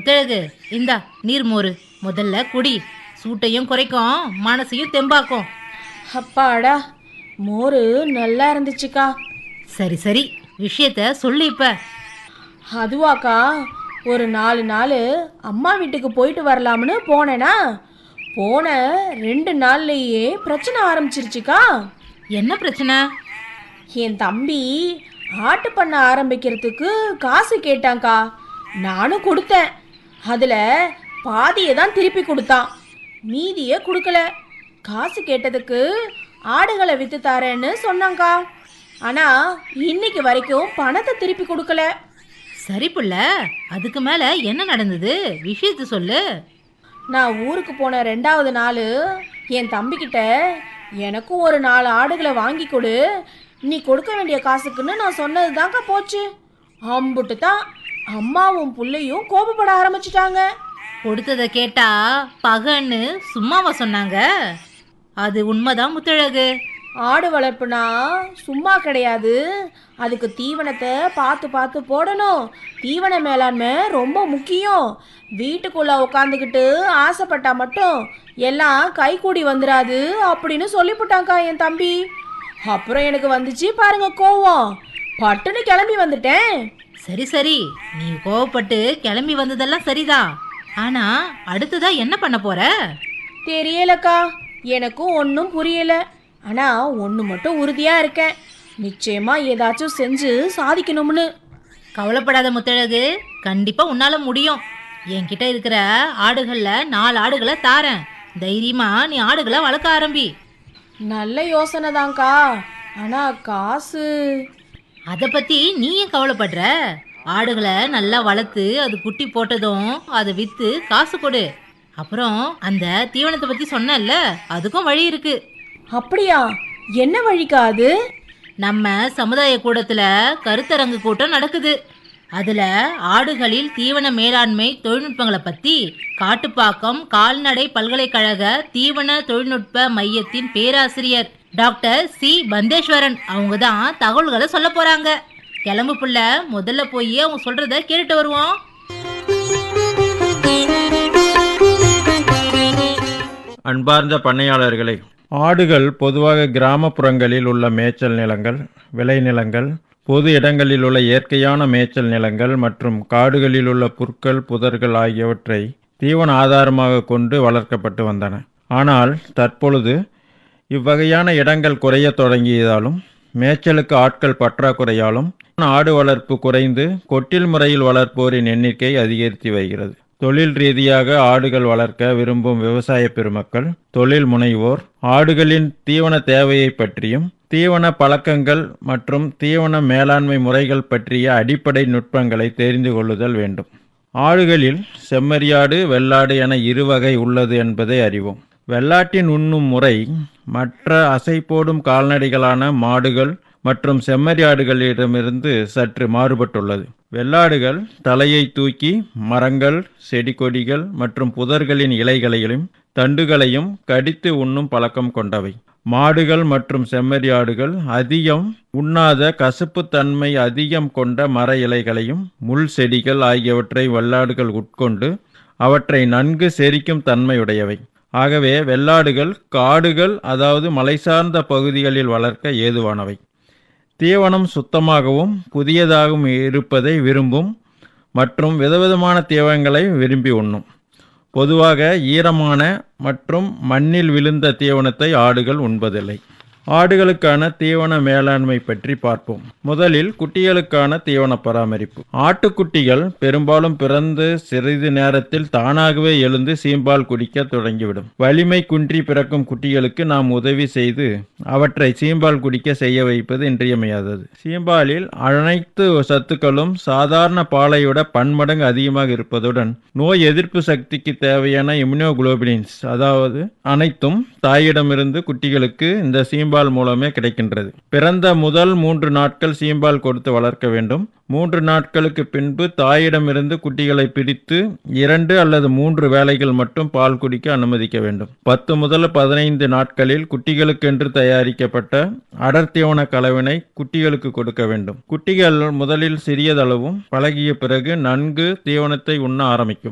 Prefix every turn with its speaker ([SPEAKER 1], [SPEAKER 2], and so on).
[SPEAKER 1] முத்தழகு இந்தா நீர் மோரு முதல்ல குடி சூட்டையும் குறைக்கும் மனசையும் தெம்பாக்கும்
[SPEAKER 2] அப்பாடா மோரு நல்லா இருந்துச்சுக்கா
[SPEAKER 1] சரி சரி விஷயத்த சொல்லு இப்ப
[SPEAKER 2] அதுவாக்கா ஒரு நாலு நாள் அம்மா வீட்டுக்கு போயிட்டு வரலாம்னு போனேனா போன ரெண்டு நாள்லயே பிரச்சனை ஆரம்பிச்சிருச்சுக்கா
[SPEAKER 1] என்ன பிரச்சனை
[SPEAKER 2] என் தம்பி ஆட்டு பண்ண ஆரம்பிக்கிறதுக்கு காசு கேட்டான்க்கா நானும் கொடுத்தேன் அதில் பாதியை தான் திருப்பி கொடுத்தான் மீதியை கொடுக்கல காசு கேட்டதுக்கு ஆடுகளை விற்று தரேன்னு சொன்னாங்க்கா ஆனால் இன்னைக்கு வரைக்கும் பணத்தை திருப்பி கொடுக்கல
[SPEAKER 1] சரி புள்ள அதுக்கு மேல என்ன நடந்தது விஷயத்த சொல்லு
[SPEAKER 2] நான் ஊருக்கு போன ரெண்டாவது நாள் என் தம்பிக்கிட்ட எனக்கும் ஒரு நாலு ஆடுகளை வாங்கி கொடு நீ கொடுக்க வேண்டிய காசுக்குன்னு நான் சொன்னது தாங்க போச்சு அம்புட்டு தான் அம்மாவும் புள்ளையும் கோபப்பட ஆரம்பிச்சிட்டாங்க
[SPEAKER 1] கொடுத்ததை கேட்டா பகன்னு சும்மாவா சொன்னாங்க அது உண்மைதான் முத்தழகு
[SPEAKER 2] ஆடு வளர்ப்புனா சும்மா கிடையாது அதுக்கு தீவனத்தை பார்த்து பார்த்து போடணும் தீவன மேலாண்மை ரொம்ப முக்கியம் வீட்டுக்குள்ள உட்காந்துக்கிட்டு ஆசைப்பட்டா மட்டும் எல்லாம் கைகூடி வந்துடாது அப்படின்னு சொல்லிவிட்டாங்க்கா என் தம்பி அப்புறம் எனக்கு வந்துச்சு பாருங்க கோவம் பட்டுன்னு கிளம்பி வந்துட்டேன்
[SPEAKER 1] சரி சரி நீ கோவப்பட்டு கிளம்பி வந்ததெல்லாம் சரிதான் ஆனா அடுத்ததா என்ன பண்ண போற
[SPEAKER 2] தெரியலக்கா எனக்கும் ஒன்றும் புரியல ஆனால் ஒன்று மட்டும் உறுதியாக இருக்கேன் நிச்சயமா ஏதாச்சும் செஞ்சு சாதிக்கணும்னு
[SPEAKER 1] கவலைப்படாத முத்தழகு கண்டிப்பா உன்னால முடியும் என்கிட்ட இருக்கிற ஆடுகள்ல நாலு ஆடுகளை தாரேன் தைரியமா நீ ஆடுகளை வளர்க்க ஆரம்பி
[SPEAKER 2] நல்ல யோசனை தான்க்கா ஆனால் காசு
[SPEAKER 1] அதை பத்தி நீ ஏன் கவலைப்படுற ஆடுகளை நல்லா வளர்த்து அது குட்டி போட்டதும் அதை வித்து காசு கொடு அப்புறம் அந்த தீவனத்தை பத்தி சொன்னேன்ல அதுக்கும் வழி இருக்கு
[SPEAKER 2] அப்படியா என்ன வழிக்கா அது
[SPEAKER 1] நம்ம சமுதாய கூடத்துல கருத்தரங்கு கூட்டம் நடக்குது அதுல ஆடுகளில் தீவன மேலாண்மை தொழில்நுட்பங்களை பத்தி காட்டுப்பாக்கம் கால்நடை பல்கலைக்கழக தீவன தொழில்நுட்ப மையத்தின் பேராசிரியர் டாக்டர் சி பந்தேஸ்வரன் அவங்க தான் தகவல்களை சொல்ல போறாங்க கிளம்பு புள்ள முதல்ல போய் அவங்க சொல்றத கேட்டுட்டு வருவோம்
[SPEAKER 3] அன்பார்ந்த பண்ணையாளர்களே ஆடுகள் பொதுவாக கிராமப்புறங்களில் உள்ள மேய்ச்சல் நிலங்கள் விளைநிலங்கள் பொது இடங்களில் உள்ள இயற்கையான மேய்ச்சல் நிலங்கள் மற்றும் காடுகளில் உள்ள புற்கள் புதர்கள் ஆகியவற்றை தீவன ஆதாரமாக கொண்டு வளர்க்கப்பட்டு வந்தன ஆனால் தற்பொழுது இவ்வகையான இடங்கள் குறையத் தொடங்கியதாலும் மேய்ச்சலுக்கு ஆட்கள் பற்றாக்குறையாலும் ஆடு வளர்ப்பு குறைந்து கொட்டில் முறையில் வளர்ப்போரின் எண்ணிக்கை அதிகரித்து வருகிறது தொழில் ரீதியாக ஆடுகள் வளர்க்க விரும்பும் விவசாய பெருமக்கள் தொழில் முனைவோர் ஆடுகளின் தீவன தேவையை பற்றியும் தீவன பழக்கங்கள் மற்றும் தீவன மேலாண்மை முறைகள் பற்றிய அடிப்படை நுட்பங்களை தெரிந்து கொள்ளுதல் வேண்டும் ஆடுகளில் செம்மறியாடு வெள்ளாடு என இரு வகை உள்ளது என்பதை அறிவோம் வெள்ளாட்டின் உண்ணும் முறை மற்ற அசை போடும் கால்நடைகளான மாடுகள் மற்றும் செம்மறியாடுகளிடமிருந்து சற்று மாறுபட்டுள்ளது வெள்ளாடுகள் தலையை தூக்கி மரங்கள் செடி கொடிகள் மற்றும் புதர்களின் இலைகளையும் தண்டுகளையும் கடித்து உண்ணும் பழக்கம் கொண்டவை மாடுகள் மற்றும் செம்மறியாடுகள் அதிகம் உண்ணாத கசப்புத்தன்மை அதிகம் கொண்ட மர இலைகளையும் முள் செடிகள் ஆகியவற்றை வெள்ளாடுகள் உட்கொண்டு அவற்றை நன்கு செரிக்கும் தன்மையுடையவை ஆகவே வெள்ளாடுகள் காடுகள் அதாவது மலை சார்ந்த பகுதிகளில் வளர்க்க ஏதுவானவை தீவனம் சுத்தமாகவும் புதியதாகவும் இருப்பதை விரும்பும் மற்றும் விதவிதமான தீவனங்களை விரும்பி உண்ணும் பொதுவாக ஈரமான மற்றும் மண்ணில் விழுந்த தீவனத்தை ஆடுகள் உண்பதில்லை ஆடுகளுக்கான தீவன மேலாண்மை பற்றி பார்ப்போம் முதலில் குட்டிகளுக்கான தீவன பராமரிப்பு ஆட்டுக்குட்டிகள் பெரும்பாலும் பிறந்து சிறிது நேரத்தில் தானாகவே எழுந்து சீம்பால் குடிக்க தொடங்கிவிடும் வலிமை குன்றி பிறக்கும் குட்டிகளுக்கு நாம் உதவி செய்து அவற்றை சீம்பால் குடிக்க செய்ய வைப்பது இன்றியமையாதது சீம்பாலில் அனைத்து சத்துக்களும் சாதாரண பாலை விட பன்மடங்கு அதிகமாக இருப்பதுடன் நோய் எதிர்ப்பு சக்திக்கு தேவையான இம்யூனோகுளோபினின்ஸ் அதாவது அனைத்தும் தாயிடமிருந்து குட்டிகளுக்கு இந்த சீம்பால் மூலமே கிடைக்கின்றது பிறந்த முதல் மூன்று நாட்கள் சீம்பால் கொடுத்து வளர்க்க வேண்டும் மூன்று நாட்களுக்கு பின்பு தாயிடமிருந்து குட்டிகளை பிரித்து இரண்டு அல்லது மூன்று வேளைகள் மட்டும் பால் குடிக்க அனுமதிக்க வேண்டும் பத்து முதல் பதினைந்து நாட்களில் குட்டிகளுக்கென்று தயாரிக்கப்பட்ட அடர்த்தியவன கலவினை குட்டிகளுக்கு கொடுக்க வேண்டும் குட்டிகள் முதலில் சிறியதளவும் பழகிய பிறகு நன்கு தீவனத்தை உண்ண ஆரம்பிக்கும்